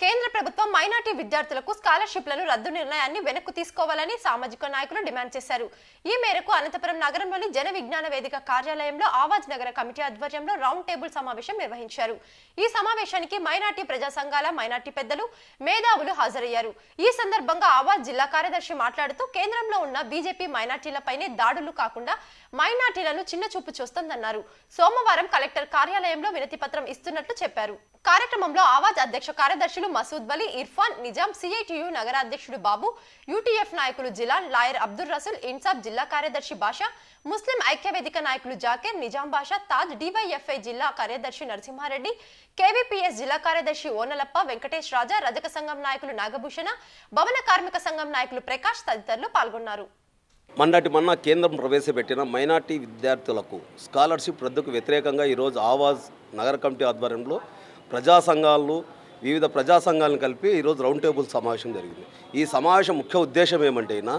కేంద్ర ప్రభుత్వం మైనార్టీ విద్యార్థులకు స్కాలర్షిప్లను రద్దు నిర్ణయాన్ని వెనక్కు తీసుకోవాలని సామాజిక నాయకులు డిమాండ్ చేశారు ఈ మేరకు అనంతపురం నగరంలోని జన విజ్ఞాన వేదిక కార్యాలయంలో ఆవాజ్ నగర కమిటీ ఆధ్వర్యంలో రౌండ్ టేబుల్ సమావేశం నిర్వహించారు ఈ సమావేశానికి మైనార్టీ ప్రజా సంఘాల మైనార్టీ పెద్దలు మేధావులు హాజరయ్యారు ఈ సందర్భంగా ఆవాజ్ జిల్లా కార్యదర్శి మాట్లాడుతూ కేంద్రంలో ఉన్న బీజేపీ మైనార్టీలపైనే దాడులు కాకుండా మైనార్టీలను చిన్న చూపు చూస్తోందన్నారు సోమవారం కలెక్టర్ కార్యాలయంలో వినతి పత్రం ఇస్తున్నట్లు చెప్పారు కార్యక్రమంలో ఆవాజ్ అధ్యక్ష కార్యదర్శులు మసూద్ వలి ఇర్ఫాన్ నిజాం సిఐటియు నగర అధ్యక్షుడు బాబు యూటీఎఫ్ నాయకులు జిలాన్ లాయర్ అబ్దుల్ రసూల్ ఇన్సాబ్ జిల్లా కార్యదర్శి బాషా ముస్లిం ఐక్యవేదిక నాయకులు జాకీర్ నిజాం బాషా తాజ్ డివైఎఫ్ఐ జిల్లా కార్యదర్శి నరసింహారెడ్డి కేవీపీఎస్ జిల్లా కార్యదర్శి ఓనలప్ప వెంకటేష్ రాజా రజక సంఘం నాయకులు నాగభూషణ భవన కార్మిక సంఘం నాయకులు ప్రకాష్ తదితరులు పాల్గొన్నారు మొన్నటి మొన్న కేంద్రం ప్రవేశపెట్టిన మైనార్టీ విద్యార్థులకు స్కాలర్షిప్ రద్దుకు వ్యతిరేకంగా ఈరోజు ఆవాజ్ నగర కమిటీ ఆధ్వర్యంలో ప్రజా సంఘాలు వివిధ ప్రజా సంఘాలను కలిపి ఈరోజు రౌండ్ టేబుల్ సమావేశం జరిగింది ఈ సమావేశం ముఖ్య ఉద్దేశం ఏమంటే అయినా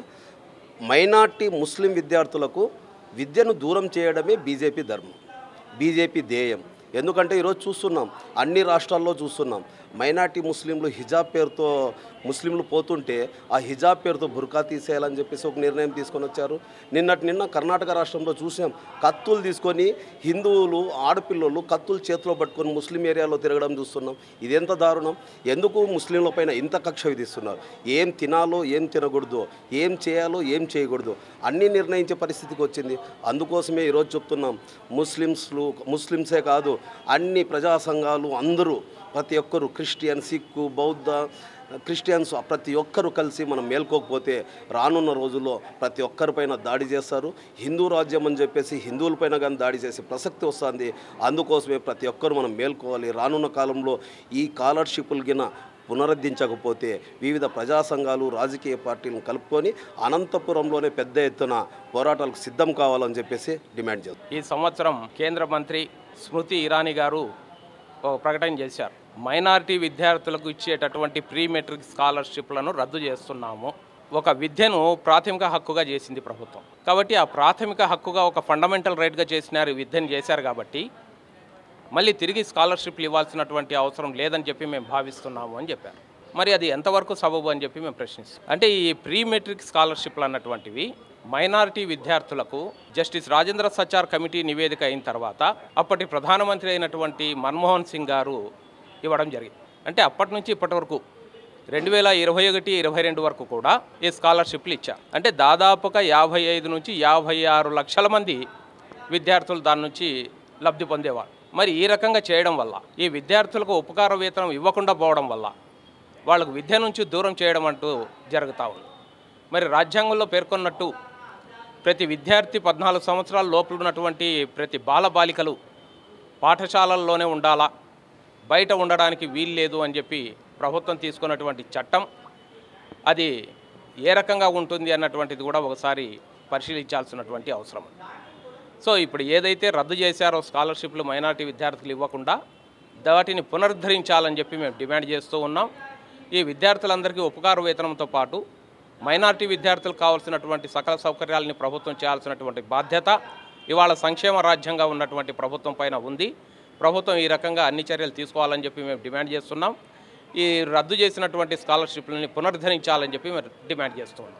మైనార్టీ ముస్లిం విద్యార్థులకు విద్యను దూరం చేయడమే బీజేపీ ధర్మం బీజేపీ ధ్యేయం ఎందుకంటే ఈరోజు చూస్తున్నాం అన్ని రాష్ట్రాల్లో చూస్తున్నాం మైనార్టీ ముస్లింలు హిజాబ్ పేరుతో ముస్లింలు పోతుంటే ఆ హిజాబ్ పేరుతో బుర్కా తీసేయాలని చెప్పేసి ఒక నిర్ణయం తీసుకొని వచ్చారు నిన్నటి నిన్న కర్ణాటక రాష్ట్రంలో చూసాం కత్తులు తీసుకొని హిందువులు ఆడపిల్లలు కత్తులు చేతిలో పట్టుకొని ముస్లిం ఏరియాలో తిరగడం చూస్తున్నాం ఇదెంత దారుణం ఎందుకు ముస్లింల పైన ఇంత కక్ష విధిస్తున్నారు ఏం తినాలో ఏం తినకూడదు ఏం చేయాలో ఏం చేయకూడదు అన్నీ నిర్ణయించే పరిస్థితికి వచ్చింది అందుకోసమే ఈరోజు చెప్తున్నాం ముస్లిమ్స్లు ముస్లిమ్సే కాదు అన్ని ప్రజా సంఘాలు అందరూ ప్రతి ఒక్కరు క్రిస్టియన్ సిక్కు బౌద్ధ క్రిస్టియన్స్ ప్రతి ఒక్కరు కలిసి మనం మేల్కోకపోతే రానున్న రోజుల్లో ప్రతి ఒక్కరిపైన దాడి చేస్తారు హిందూ రాజ్యం అని చెప్పేసి హిందువులపైన కానీ దాడి చేసే ప్రసక్తి వస్తుంది అందుకోసమే ప్రతి ఒక్కరు మనం మేల్కోవాలి రానున్న కాలంలో ఈ స్కాలర్షిప్లు గిన పునరుద్ధరించకపోతే వివిధ ప్రజా సంఘాలు రాజకీయ పార్టీలను కలుపుకొని అనంతపురంలోనే పెద్ద ఎత్తున పోరాటాలకు సిద్ధం కావాలని చెప్పేసి డిమాండ్ చేస్తాం ఈ సంవత్సరం కేంద్ర మంత్రి స్మృతి ఇరానీ గారు ఒక ప్రకటన చేశారు మైనారిటీ విద్యార్థులకు ఇచ్చేటటువంటి ప్రీ మెట్రిక్ స్కాలర్షిప్లను రద్దు చేస్తున్నాము ఒక విద్యను ప్రాథమిక హక్కుగా చేసింది ప్రభుత్వం కాబట్టి ఆ ప్రాథమిక హక్కుగా ఒక ఫండమెంటల్ రైట్గా చేసినారు ఈ విద్యను చేశారు కాబట్టి మళ్ళీ తిరిగి స్కాలర్షిప్లు ఇవ్వాల్సినటువంటి అవసరం లేదని చెప్పి మేము భావిస్తున్నాము అని చెప్పారు మరి అది ఎంతవరకు సబబు అని చెప్పి మేము ప్రశ్నిస్తాం అంటే ఈ ప్రీ మెట్రిక్ స్కాలర్షిప్లు అన్నటువంటివి మైనారిటీ విద్యార్థులకు జస్టిస్ రాజేంద్ర సచార్ కమిటీ నివేదిక అయిన తర్వాత అప్పటి ప్రధానమంత్రి అయినటువంటి మన్మోహన్ సింగ్ గారు ఇవ్వడం జరిగింది అంటే అప్పటి నుంచి ఇప్పటి వరకు రెండు వేల ఇరవై ఒకటి ఇరవై రెండు వరకు కూడా ఈ స్కాలర్షిప్లు ఇచ్చారు అంటే దాదాపుగా యాభై ఐదు నుంచి యాభై ఆరు లక్షల మంది విద్యార్థులు దాని నుంచి లబ్ధి పొందేవారు మరి ఈ రకంగా చేయడం వల్ల ఈ విద్యార్థులకు ఉపకార వేతనం ఇవ్వకుండా పోవడం వల్ల వాళ్ళకు విద్య నుంచి దూరం చేయడం అంటూ జరుగుతూ ఉంది మరి రాజ్యాంగంలో పేర్కొన్నట్టు ప్రతి విద్యార్థి పద్నాలుగు సంవత్సరాల లోపల ఉన్నటువంటి ప్రతి బాలబాలికలు పాఠశాలల్లోనే ఉండాలా బయట ఉండడానికి వీలు లేదు అని చెప్పి ప్రభుత్వం తీసుకున్నటువంటి చట్టం అది ఏ రకంగా ఉంటుంది అన్నటువంటిది కూడా ఒకసారి పరిశీలించాల్సినటువంటి అవసరం ఉంది. సో ఇప్పుడు ఏదైతే రద్దు చేశారో స్కాలర్షిప్లు మైనారిటీ విద్యార్థులు ఇవ్వకుండా వాటిని పునరుద్ధరించాలని చెప్పి మేము డిమాండ్ చేస్తూ ఉన్నాం ఈ విద్యార్థులందరికీ ఉపకార వేతనంతో పాటు మైనారిటీ విద్యార్థులకు కావాల్సినటువంటి సకల సౌకర్యాలని ప్రభుత్వం చేయాల్సినటువంటి బాధ్యత ఇవాళ సంక్షేమ రాజ్యంగా ఉన్నటువంటి ప్రభుత్వం పైన ఉంది ప్రభుత్వం ఈ రకంగా అన్ని చర్యలు తీసుకోవాలని చెప్పి మేము డిమాండ్ చేస్తున్నాం ఈ రద్దు చేసినటువంటి స్కాలర్షిప్లని పునరుద్ధరించాలని చెప్పి మేము డిమాండ్ చేస్తున్నాం